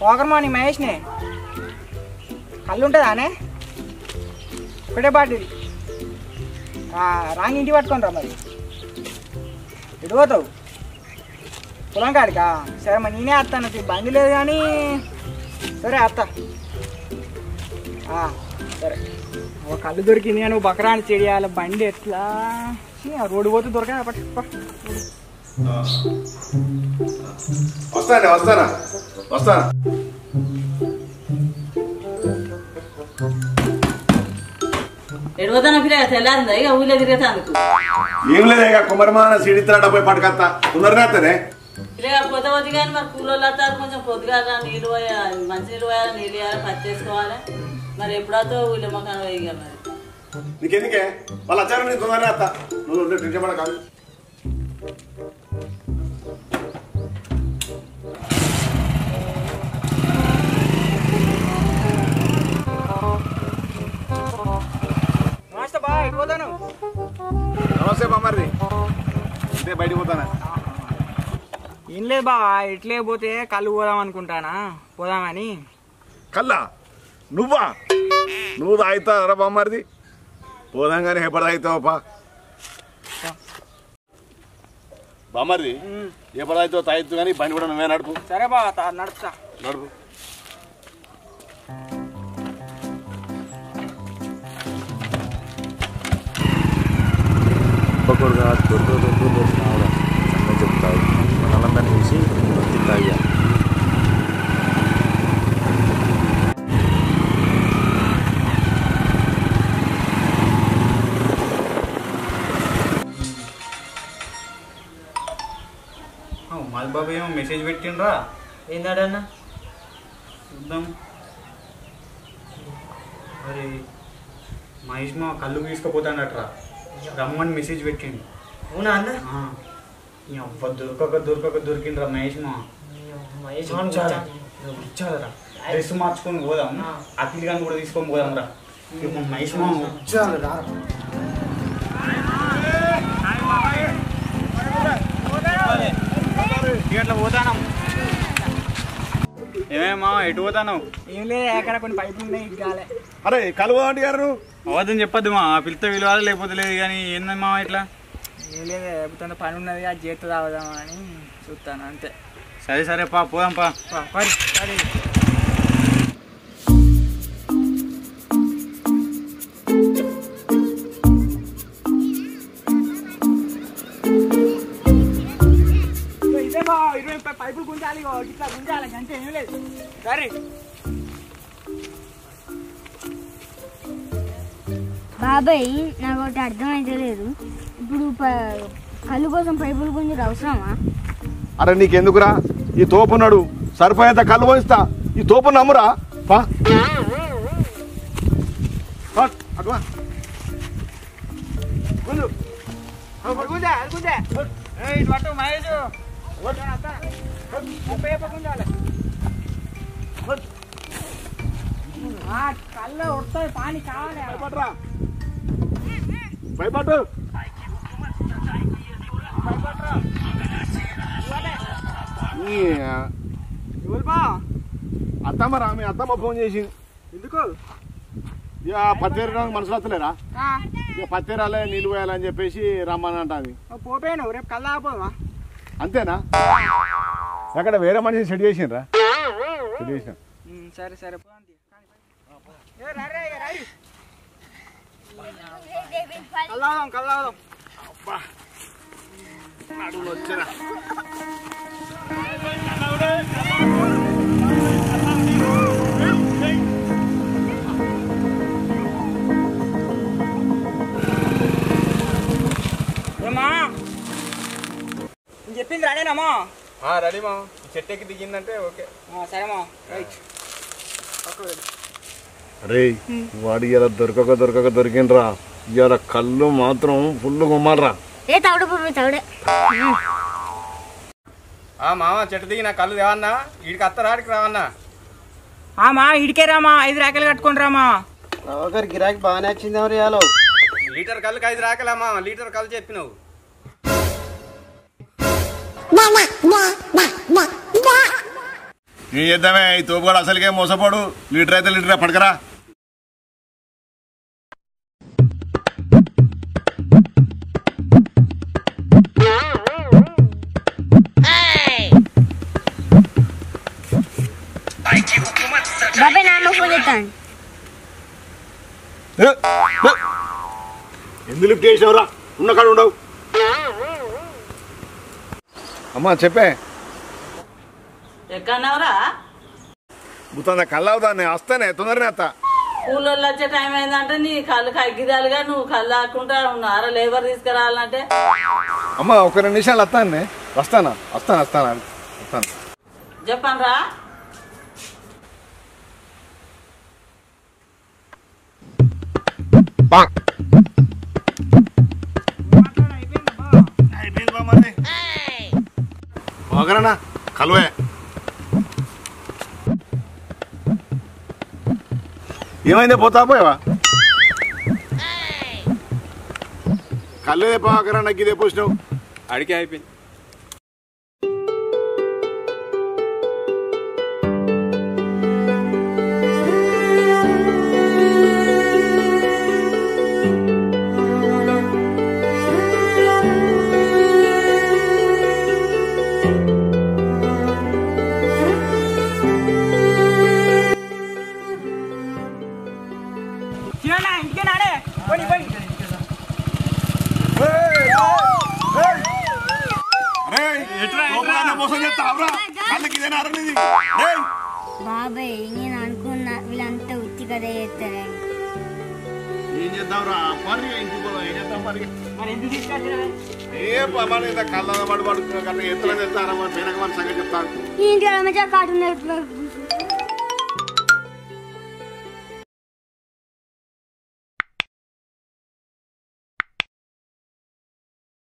పోకరమా నీ మహేష్నే కళ్ళు ఉంటుందా అనే ఒకటే బాటిల్ రాంగ్ ఇంటి పట్టుకొని రా మరి ఎటు పోతావు పొలం కాడికా సరే మరి నేనే వస్తాను నాకు బండి లేదు కానీ సరే వస్తా ఆ, సరే ఒక కళ్ళు దొరికింది నువ్వు బకరాని చెడియాలి బండి ఎట్లా ఛీ, ఆ రోడ్డు పోతే దొరకదా పట్టు పట్టు. వస్తానే వస్తానా వస్తానా ఎడవదన పిల్ల తెల్లారిందా ఇక ఊళ్ళో తిరిగేతాందుకు ఏం లేదా ఇక కుమరమాన సిడిత్రాడ పోయి పట్టుకత్తా తొందరనేస్తేనే ఇలాగ పొద్దు పొద్దు కానీ మరి కూలోళ్ళు వస్తారు కొంచెం పొద్దుగా నీళ్ళు పోయాలి మంచి నీళ్ళు పోయాలి నీళ్ళు వేయాలి పచ్చి చేసుకోవాలి మరి ఎప్పుడైతే ఊళ్ళో మొక్కన పోయిగా మరి నీకెందుకే వాళ్ళు వచ్చారు నేను తొందరనే వస్తా నువ్వు ఉండే టెన్షన్ పడ కాదు నమస్తే బా ఎటు పోతాను నమస్తే బామ్మర్ది ఇదే బయటికి పోతానా ఏం లేదు బా ఇట్లే పోతే కళ్ళు పోదాం అనుకుంటానా పోదామని కల్లా నువ్వా నువ్వు తాగుతారా బామ్మర్ది పోదాం కానీ ఎప్పుడు తాగుతావు పా బామ్మర్ది ఎప్పుడు తాగుతావు తాగుతూ కానీ బండి కూడా నువ్వే నడుపు సరే బా తా- నడుస్తా నడుపు ఒక్కొక్కరుగా దొరికి దొరికి దొరికినావురా సంగతి చెప్తావు మనలందరినీ చూసి తింటాయ్యా మాది బాబు ఏమో మెసేజ్ పెట్టిండ్రా ఏందాడన్నా చూద్దాం మరి మహేష్ మా కళ్ళు తీసుకుపోతాడట్రా రమ్మని మెసేజ్ పెట్టిండు అవునా అన్న ఆ. ఈ అవ్వ దొరకక దొరకక దొరికిండ్రా మహేష్ మా మహేష్ వచ్చాదరా డ్రెస్ మార్చుకొని పోదాం అఖిల్ గాని కూడా తీసుకొని పోదాం రా ఇక మా మహేష్ మా వచ్చాడు రా ఇట్లా పోతాను ఏమేమా ఎటు పోతాను ఏం లేదు ఎక్కడ కొన్ని పైపులు ఉన్నాయి ఇది కాలే అరే కలువ అంటే గారు అవద్దని చెప్పొద్దు మా పిల్లతో విలువాలి లేకపోతే లేదు కానీ ఏందమ్మా ఇట్లా ఏం లేదు లేకపోతే పని ఉన్నది అది చేత తాగుదామా అని చూస్తాను అంతే సరే సరే పా పోదాం పా పా, పరి, పరి. ఇగో ఇదే బా ఇరవై పై- పైపులు గుంజాలి ఇగో ఇట్లా గుంజాలి అంతే ఏం లేదు సరే బాబాయ్ నాకు ఒకటి అర్థమైతే లేదు ఇప్పుడు ప- కళ్ళు కోసం పైపులు గుంజుడు అవసరమా అరే నీకెందుకురా ఈ తోపున్నాడు సరిపోయేంత కళ్ళు పోయిస్తా ఈ తోపు నమ్మురా పా పా, అటు వా. గుంజు. అది గుంజా అది గుంజా ఏయ్, ఇటు పట్టు మహేష్ వస్తాను, వస్తాను. ముప్పై ఏప గుంజాలి ఆ, కళ్ళ ఉడతాయి పాని కావాలి భయపడరా. భయపడు ఈ, ఎవరు బా అత్తమ్మ రా మీ అత్తమ్మ ఫోన్ చేసింది ఎందుకు ఇక పత్తేరడానికి మనసులో వస్తలేరా ఆ, ఇక పత్తేరాలే నీళ్ళు పోయాలని చెప్పేసి రమ్మని అంటాది ఓ పోపోయాను రేపు కళ్ళ ఆపోదామా అంతేనా అక్కడ వేరే మనిషిని సెట్ చేసిండ్రా సెట్ చేసిన ఉమ్, సరే సరే పోదాం తీ. కానీ పోయి. ఏ, రా, రా, ఇక రా. కల్లాదాం కల్లాదాం ఏమా నేను చెప్పింది రాడేనమ్మా రెడీ మా చెట్టు ఎక్కి దిగిందంటే ఓకే సరేమా రైట్ పక్కకు వెళ్ళు. అరే వాడు ఇలా దొరకక దొరకక దొరికిండ్రా ఇవాళ కళ్ళు మాత్రం ఫుల్ గుమ్మాలరా ఏ తవుడు బాబాయ్ తవుడే ఆ మామ చెట్టు దిగి నా కళ్ళు దేవన్నా వీడికి అత్త రాడికి రావన్నా ఆ మా ఇడికే రామా ఐదు రాకలు కట్టుకొని రామా ఒకరి గిరాకీ బాగానే వచ్చింది ఎవరు ఇవాళ లీటర్ కళ్ళకి ఐదు రాకలమ్మా లీటర్ కళ్ళు చెప్పినావు ఏం చేద్దామే ఈ తోపు కూడా అసలుకే మోసపోడు లీటర్ అయితే లీటర్ పడకరా బాబాయ్ నాన్న ఫోన్ చేస్తాను ఎందుకు లిఫ్ట్ చేసినవరా ఉన్న కాడ ఉండవు అమ్మా చెప్పే ఎక్కడన్నావురా బుత్తందా కళ్ళవుదా నేను వస్తానే తొందరనే వస్తా కూలోళ్ళు వచ్చే టైం అయిందంటే నీ కళ్ళు కగ్గిరాలుగా నువ్వు కళ్ళు ఆకుండా ఉన్నారా లేబర్ తీసుకురావాలంటే అమ్మ ఒక రెండు నిమిషాలు వస్తాను వస్తానా వస్తాను వస్తాను వస్తాను చెప్పండి రా అయిపోయింది బా మరి ఒకరన్నా కలువే ఏమైందే పోతా పోయావా కళ్ళేదే పోకరా నాకు ఇదే పోసినావు అడిగే అయిపోయింది చిన్న ఇంకే నాడే పోనీ పోనీ మోసం చేస్తావురా కళ్ళకి ఇదేనా అరణిది బాబాయ్ నేను అనుకున్నా వీళ్ళంతా ఉత్తి కదా చేస్తారని ఏం చేద్దాంరా పని ఇంటికి పోదాం ఏం చేద్దాం పని మరి ఎందుకు తీసుకొచ్చినా ఏ మన కళ్ళ పడి పడుతున్నా కన్నా ఎత్తులో వెళ్తారా మన పేనక మన సంగతి చెప్తాను ఈ ఇంటి మంచిగా కార్టూన్